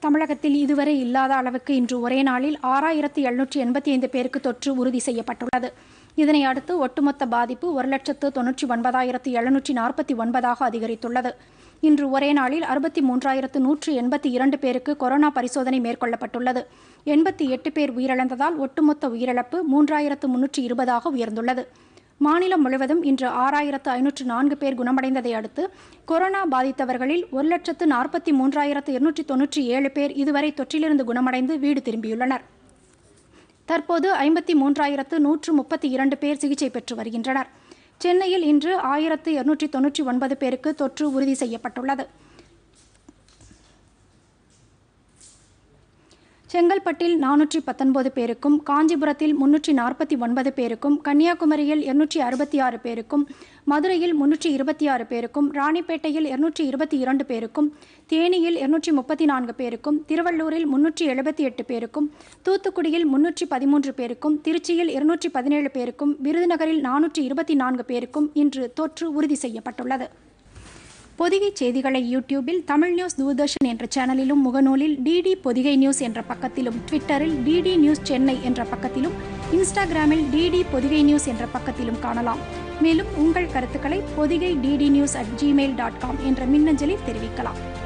தமிழகத்தில் இதுவரை இல்லாத அளவுக்கு இன்று ஒரே நாளில் ஆறாயிரத்து எழுநூற்றி எண்பத்தி ஐந்து பேருக்கு தொற்று உறுதி செய்யப்பட்டுள்ளது இதனை அடுத்து ஒட்டுமொத்த பாதிப்பு ஒரு லட்சத்து தொன்னூற்றி ஒன்பதாயிரத்து எழுநூற்றி நாற்பத்தி ஒன்பதாக அதிகரித்துள்ளது இன்று ஒரே நாளில் அறுபத்தி மூன்றாயிரத்து நூற்று எண்பத்தி இரண்டு பேருக்கு கொரோனா பரிசோதனை மேற்கொள்ளப்பட்டுள்ளது எண்பத்தி எட்டு பேர் உயிரிழந்ததால் ஒட்டுமொத்த உயிரிழப்பு மூன்றாயிரத்து முன்னூற்றி இருபதாக உயர்ந்துள்ளது மாநிலம் முழுவதும் இன்று ஆறாயிரத்து ஐநூற்று நான்கு பேர் குணமடைந்ததை அடுத்து கொரோனா பாதித்தவர்களில் ஒரு லட்சத்து நாற்பத்தி மூன்றாயிரத்து இருநூற்றி தொன்னூற்றி ஏழு பேர் இதுவரை தொற்றிலிருந்து குணமடைந்து வீடு திரும்பியுள்ளனர் தற்போது ஐம்பத்தி மூன்றாயிரத்து நூற்று முப்பத்தி இரண்டு பேர் சிகிச்சை பெற்று வருகின்றனர் சென்னையில் இன்று ஆயிரத்து இருநூற்றி தொன்னூற்றி ஒன்பது பேருக்கு தொற்று உறுதி செய்யப்பட்டுள்ளது செங்கல்பட்டில் நானூற்றி பத்தொன்பது பேருக்கும் காஞ்சிபுரத்தில் முன்னூற்றி நாற்பத்தி ஒன்பது பேருக்கும் கன்னியாகுமரியில் இருநூற்றி அறுபத்தி ஆறு பேருக்கும் மதுரையில் முன்னூற்றி இருபத்தி ஆறு பேருக்கும் ராணிப்பேட்டையில் இருநூற்றி இருபத்தி இரண்டு பேருக்கும் தேனியில் இருநூற்றி முப்பத்தி நான்கு பேருக்கும் திருவள்ளூரில் முன்னூற்றி எழுபத்தி எட்டு பேருக்கும் தூத்துக்குடியில் முன்னூற்றி பதிமூன்று பேருக்கும் திருச்சியில் இருநூற்றி பதினேழு பேருக்கும் விருதுநகரில் நானூற்றி இருபத்தி நான்கு பேருக்கும் இன்று தொற்று உறுதி செய்யப்பட்டுள்ளது பொதிகை செய்திகளை யூடியூபில் தமிழ் நியூஸ் தூர்தர்ஷன் என்ற சேனலிலும் முகநூலில் டிடி பொதிகை நியூஸ் என்ற பக்கத்திலும் ட்விட்டரில் டிடி நியூஸ் சென்னை என்ற பக்கத்திலும் இன்ஸ்டாகிராமில் டிடி பொதிகை நியூஸ் என்ற பக்கத்திலும் காணலாம் மேலும் உங்கள் கருத்துக்களை Podhigai DD news at Gmail dot com என்ற மின்னஞ்சலில் தெரிவிக்கலாம்